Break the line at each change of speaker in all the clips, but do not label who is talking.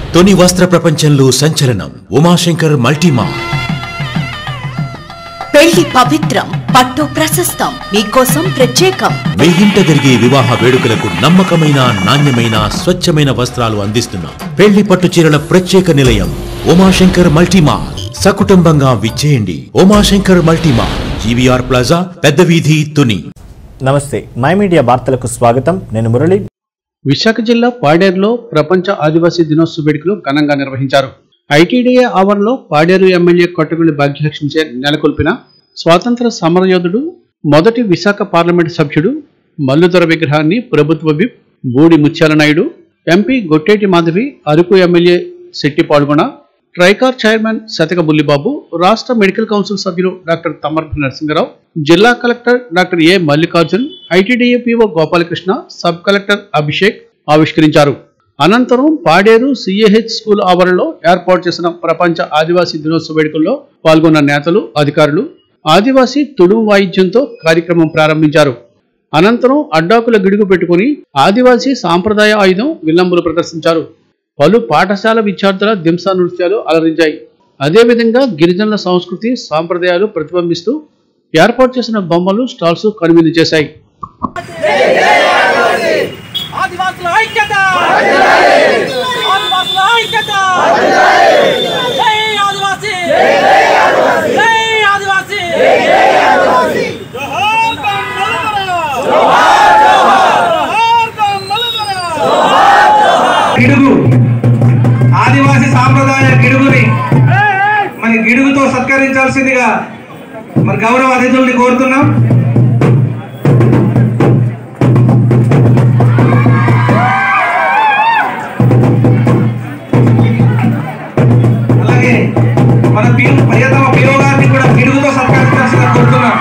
తొని వస్త్ర ప్రపంచంలో సంచలనం ఉమాశంకర్ మల్టీమా
పెళ్లి పవిత్రం పట్టు ప్రశస్తం మీకోసం ప్రత్యేకం
మీ ఇంట జరిగే వివాహ వేడుకలకు నమ్మకమైన నాణ్యమైన స్వచ్ఛమైన వస్త్రాలు అందిస్తున్నాం పెళ్లి పట్టు చీరల ప్రత్యేక నిలయం ఉమాశంకర్ మల్టీమా సకుటుంబంగా విచ్చేయండి ఉమాశంకర్ మల్టీమా జీవీఆర్ ప్లాజా పెద్ద వీధి తుని
నమస్తే మై మీడియా వార్తలకు స్వాగతం నేను మురళి
విశాఖ జిల్లా పాడేరులో ప్రపంచ ఆదివాసీ దినోత్సవ వేడుకలు ఘనంగా నిర్వహించారు ఐటీడీఏ ఆవరణలో పాడేరు ఎమ్మెల్యే కొట్టగొల్లి భాగ్యలక్ష్మిచే నెలకొల్పిన స్వాతంత్ర సమరయోధుడు మొదటి విశాఖ పార్లమెంటు సభ్యుడు మల్లుదొర విగ్రహాన్ని ప్రభుత్వ whip Boodi Mutyala Naidu MP Gotteti Madhavi Araku MLA Shetty పాల్గొన ట్రైకార్ చైర్మన్ శతక బుల్లిబాబు రాష్ట్ర మెడికల్ కౌన్సిల్ సభ్యులు డాక్టర్ తమ్మర్పు నరసింహరావు జిల్లా collector doctor A Mallikarjun ITDA PO Gopalakrishna sub collector Abhishek ఆవిష్కరించారు అనంతరం పాడేరు సిఏహెచ్ స్కూల్ ఆవరణలో ఏర్పాటు చేసిన ప్రపంచ ఆదివాసీ దినోత్సవ వేడుకల్లో పాల్గొన్న నేతలు అధికారులు ఆదివాసీ తుడుము వాయిద్యంతో కార్యక్రమం ప్రారంభించారు అనంతరం అడ్డాకుల గిడుగు పెట్టుకుని ఆదివాసీ సాంప్రదాయ ఆయుధం విల్లంబులు ప్రదర్శించారు పలు పాఠశాల విద్యార్థుల దింసా నృత్యాలు అలరించాయి అదేవిధంగా గిరిజనుల సంస్కృతి సాంప్రదాయాలు ప్రతిబింబిస్తూ ఏర్పాటు చేసిన బొమ్మలు స్టాల్స్ కనువిందు చేశాయి
ఆదివాసుల ఐక్యత ఆదివాసుల ఐక్యత జై ఆదివాసి జై ఆదివాసి జోహార్ బంగళవర జోహార్ బంగళవర
గిడుగు ఆదివాసి సాంప్రదాయ గిడుగుని మరి గిడుగుతో సత్కరించాల్సిందిగా మరి గౌరవ అతిథుల్ని కోరుతున్నాం అలాగే మన పియు ప్రియతమ పియో గారిని కూడా గిడుగుతో సత్కరించాల్సిందిగా కోరుతున్నాం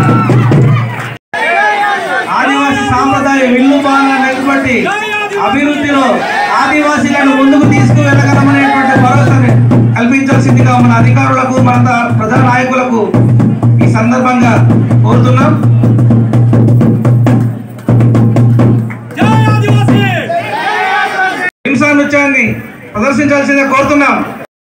ఆదివాసి సాంప్రదాయ విల్లు బాణ నిలబట్టి అభివృద్ధిలో ఆదివాసీలను ముందుకు తీసుకువెళ్ళగలమనేటువంటి భరోసాని కల్పించాల్సిందిగా మన అధికారులకు మన ద- ప్రజా నాయకులకు ఈ సందర్భంగా కోరుతున్నాం
జై ఆదివాసి
హింసా నృత్యాన్ని ప్రదర్శించాల్సిందిగా కోరుతున్నాం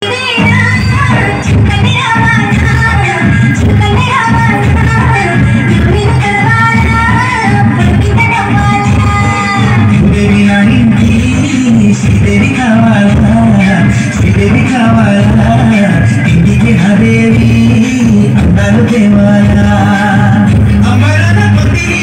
శ్రీదేవి నాడింది శ్రీదేవి కావాలా శ్రీదేవి కావాలా ఇంటికి హదేవి అందాలు దేవాలా అమరణ పొందిని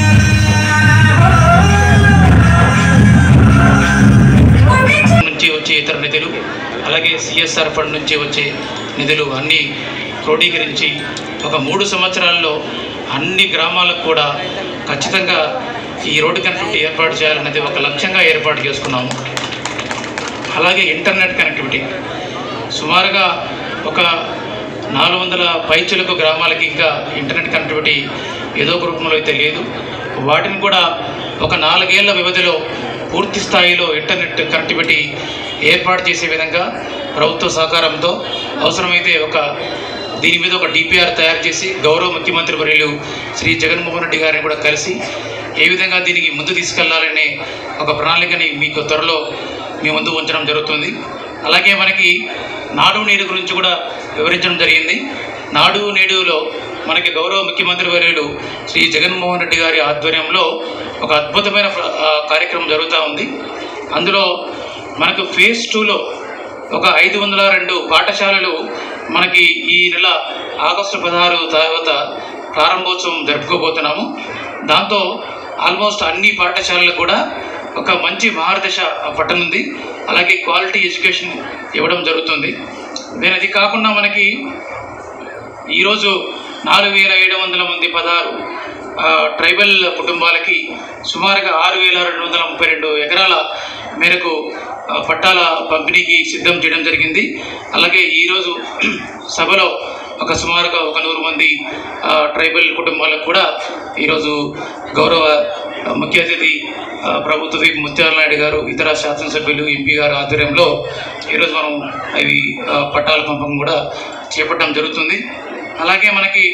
నుంచి వచ్చే ఇతర నిధులు అలాగే సిఎస్ఆర్ ఫండ్ నుంచి వచ్చే నిధులు అన్నీ క్రోడీకరించి ఒక మూడు సంవత్సరాల్లో అన్ని గ్రామాలకు కూడా ఖచ్చితంగా ఈ రోడ్డు కనెక్టివిటీ ఏర్పాటు చేయాలనేది ఒక లక్ష్యంగా ఏర్పాటు చేసుకున్నాము అలాగే ఇంటర్నెట్ కనెక్టివిటీ సుమారుగా ఒక నాలుగు వందల పైచులకు గ్రామాలకి ఇంకా ఇంటర్నెట్ కనెక్టివిటీ ఏదో ఒక రూపంలో అయితే లేదు వాటిని కూడా ఒక నాలుగేళ్ల వ్యవధిలో పూర్తి స్థాయిలో ఇంటర్నెట్ కనెక్టివిటీ ఏర్పాటు చేసే విధంగా ప్రభుత్వ సహకారంతో అవసరమైతే ఒక దీని మీద ఒక డిపిఆర్ తయారు చేసి గౌరవ ముఖ్యమంత్రి వర్యులు శ్రీ జగన్మోహన్ రెడ్డి గారిని కూడా కలిసి ఏ విధంగా దీనికి ముందు తీసుకెళ్లాలనే ఒక ప్రణాళికని మీకు త్వరలో మీ ముందు ఉంచడం జరుగుతుంది అలాగే మనకి నాడు నేడు గురించి కూడా వివరించడం జరిగింది నాడు నేడులో మనకి గౌరవ ముఖ్యమంత్రి వర్యులు శ్రీ జగన్మోహన్ రెడ్డి గారి ఆధ్వర్యంలో ఒక అద్భుతమైన ప్ర- ఆ, కార్యక్రమం జరుగుతూ ఉంది అందులో మనకు ఫేజ్ టూలో ఒక ఐదు వందల రెండు పాఠశాలలు మనకి ఈ నెల ఆగస్టు పదహారు తర్వాత ప్రారంభోత్సవం జరుపుకోబోతున్నాము దాంతో ఆల్మోస్ట్ అన్ని పాఠశాలలకు కూడా ఒక మంచి మార్గదర్శ పట్టనుంది అలాగే క్వాలిటీ ఎడ్యుకేషన్ ఇవ్వడం జరుగుతుంది నేను అది కాకుండా మనకి ఈరోజు నాలుగు వేల ఏడు వందల మంది పదహారు ఆ, ట్రైబల్ కుటుంబాలకి సుమారుగా ఆరు వేల రెండు వందల ముప్పై రెండు ఎకరాల మేరకు ఆ, పట్టాల పంపిణీకి సిద్ధం చేయడం జరిగింది అలాగే ఈరోజు సభలో ఒక సుమారుగా ఒక నూరు మంది ఆ, ట్రైబల్ కుటుంబాలకు కూడా ఈరోజు గౌరవ ఆ, ముఖ్య అతిథి ఆ, ప్రభుత్వ విప్ ముత్యాల నాయుడు గారు ఇతర శాసనసభ్యులు ఎంపీ గారు ఆధ్వర్యంలో ఈరోజు మనం అవి ఆ, పట్టాల పంపకం కూడా చేపట్టడం జరుగుతుంది అలాగే మనకి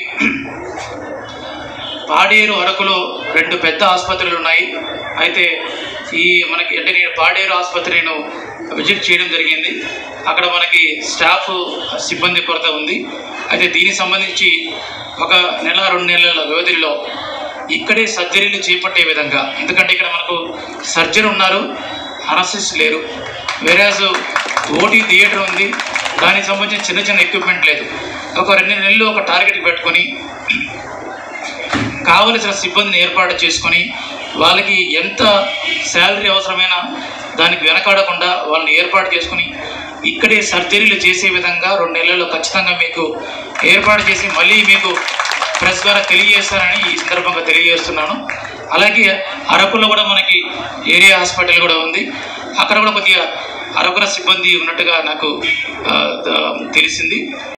పాడేరు అరకులో రెండు పెద్ద ఆసుపత్రులు ఉన్నాయి అయితే ఈ మనకి అంటే నేను పాడేరు ఆసుపత్రిను విజిట్ చేయడం జరిగింది అక్కడ మనకి స్టాఫ్ సిబ్బంది కొరత ఉంది అయితే దీనికి సంబంధించి ఒక నెల రెండు నెలల వ్యవధిలో ఇక్కడే సర్జరీలు చేపట్టే విధంగా ఎందుకంటే ఇక్కడ మనకు సర్జన్ ఉన్నారు అనసిస్ లేరు వేరాజ్ ఓటీ థియేటర్ ఉంది దానికి సంబంధించిన చిన్న చిన్న ఎక్విప్మెంట్ లేదు ఒక రెండు నెలలు ఒక టార్గెట్ పెట్టుకొని కావలసిన సిబ్బందిని ఏర్పాటు చేసుకొని వాళ్ళకి ఎంత శాలరీ అవసరమైన దానికి వెనకాడకుండా వాళ్ళని ఏర్పాటు చేసుకుని ఇక్కడే సర్జరీలు చేసే విధంగా రెండు నెలల్లో ఖచ్చితంగా మీకు ఏర్పాటు చేసి మళ్ళీ మీకు ప్రెస్ ద్వారా తెలియజేస్తానని ఈ సందర్భంగా తెలియజేస్తున్నాను అలాగే అరకులో కూడా మనకి ఏరియా హాస్పిటల్ కూడా ఉంది అక్కడ కూడా కొద్దిగా అరకుర సిబ్బంది ఉన్నట్టుగా నాకు ఆ, త- తెలిసింది